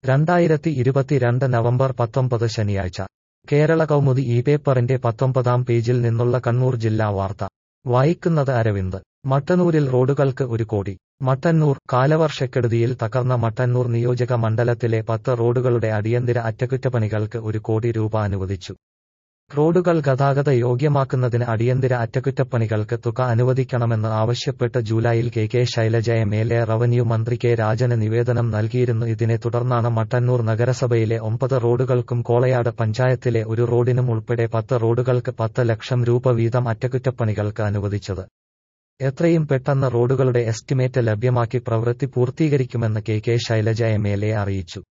രണ്ടായിരത്തി ഇരുപത്തിരണ്ട് നവംബർ പത്തൊമ്പത് ശനിയാഴ്ച കേരള കൗമുദി ഈ പേപ്പറിന്റെ പത്തൊമ്പതാം പേജിൽ നിന്നുള്ള കണ്ണൂർ ജില്ലാ വാർത്ത വായിക്കുന്നത് അരവിന്ദ് മട്ടന്നൂരിൽ റോഡുകൾക്ക് ഒരു കോടി മട്ടന്നൂർ കാലവർഷക്കെടുതിയിൽ തകർന്ന മട്ടന്നൂർ നിയോജക മണ്ഡലത്തിലെ പത്ത് റോഡുകളുടെ അടിയന്തര അറ്റകുറ്റപ്പണികൾക്ക് ഒരു കോടി രൂപ അനുവദിച്ചു റോഡുകൾ ഗതാഗത യോഗ്യമാക്കുന്നതിന് അടിയന്തര അറ്റകുറ്റപ്പണികൾക്ക് തുക അനുവദിക്കണമെന്ന് ആവശ്യപ്പെട്ട് ജൂലൈയിൽ K K Shailaja M L A revenue മന്ത്രി കെ രാജന് നിവേദനം നൽകിയിരുന്നു ഇതിനെ തുടർന്നാണ് മട്ടന്നൂർ നഗരസഭയിലെ ഒമ്പത് റോഡുകൾക്കും കോളയാട് പഞ്ചായത്തിലെ ഒരു റോഡിനും ഉൾപ്പെടെ പത്ത് റോഡുകൾക്ക് പത്ത് ലക്ഷം രൂപ വീതം അറ്റകുറ്റപ്പണികൾക്ക് അനുവദിച്ചത് എത്രയും പെട്ടെന്ന് റോഡുകളുടെ എസ്റ്റിമേറ്റ് ലഭ്യമാക്കി പ്രവൃത്തി പൂർത്തീകരിക്കുമെന്ന് K K Shailaja M L A അറിയിച്ചു